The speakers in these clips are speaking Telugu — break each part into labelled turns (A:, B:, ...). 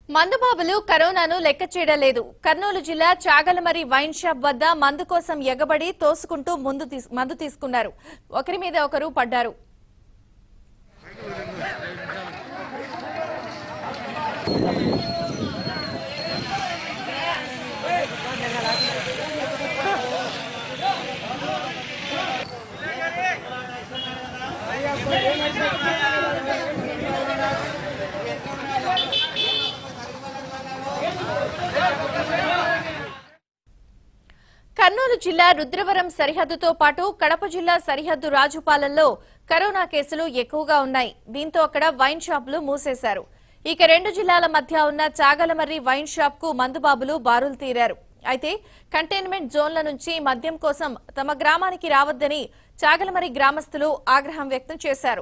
A: మందుబాబులు కరోనాను లెక్క చేయడం లేదు కర్నూలు జిల్లా చాగలమరి వైన్ షాప్ వద్ద మందు కోసం ఎగబడి తోసుకుంటూ ముందు తీస్- మందు తీసుకున్నారు ఒకరి మీద ఒకరు పడ్డారు కర్నూలు జిల్లా రుద్రవరం సరిహద్దుతో పాటు కడప జిల్లా సరిహద్దు రాజుపాలెంలో కరోనా కేసులు ఎక్కువగా ఉన్నాయి దీంతో అక్కడ వైన్ షాపులు మూసేశారు ఇక రెండు జిల్లాల మధ్య ఉన్న చాగలమర్రి వైన్ షాప్ కు మందుబాబులు బారులు తీరారు అయితే కంటైన్మెంట్ జోన్ల నుంచి మద్యం కోసం తమ గ్రామానికి రావద్దని చాగలమరి గ్రామస్తులు ఆగ్రహం వ్యక్తం చేశారు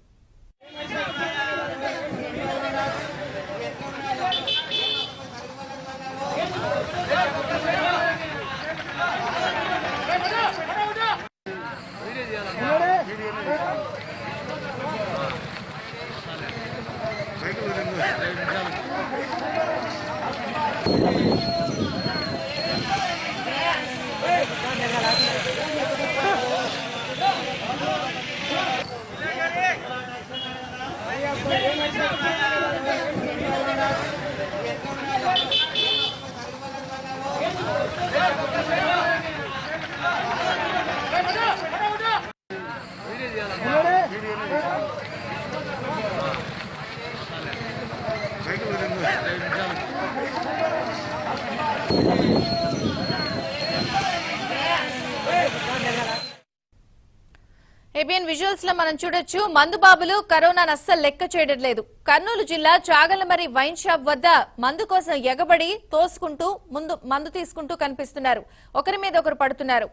A: ఏబిఎన్ విజువల్స్ లో మనం చూడొచ్చు మందుబాబులు కరోనాను అస్సలు లెక్క చేయడం లేదు కర్నూలు జిల్లా చాగలమరి వైన్ షాప్ వద్ద మందు కోసం ఎగబడి తోసుకుంటూ ముందు మందు తీసుకుంటూ కనిపిస్తున్నారు ఒకరి మీద ఒకరు పడుతున్నారు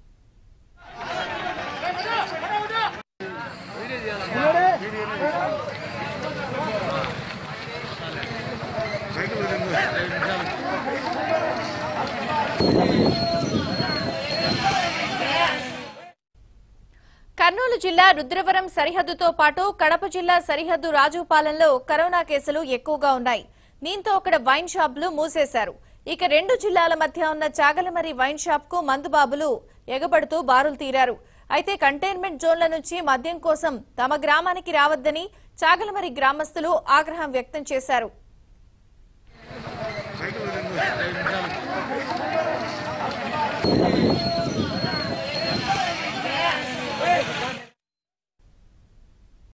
A: కర్నూలు జిల్లా రుద్రవరం సరిహద్దుతో పాటు కడప జిల్లా సరిహద్దు రాజుపాలెంలో కరోనా కేసులు ఎక్కువగా ఉన్నాయి దీంతో అక్కడ వైన్ షాపులు మూసేశారు ఇక రెండు జిల్లాల మధ్య ఉన్న చాగలమరి వైన్ షాప్ కు మందుబాబులు ఎగబడుతూ బారులు తీరారు అయితే కంటైన్మెంట్ జోన్ల నుంచి మద్యం కోసం తమ గ్రామానికి రావద్దని చాగలమరి గ్రామస్తులు ఆగ్రహం వ్యక్తం చేశారు
B: సైకిల్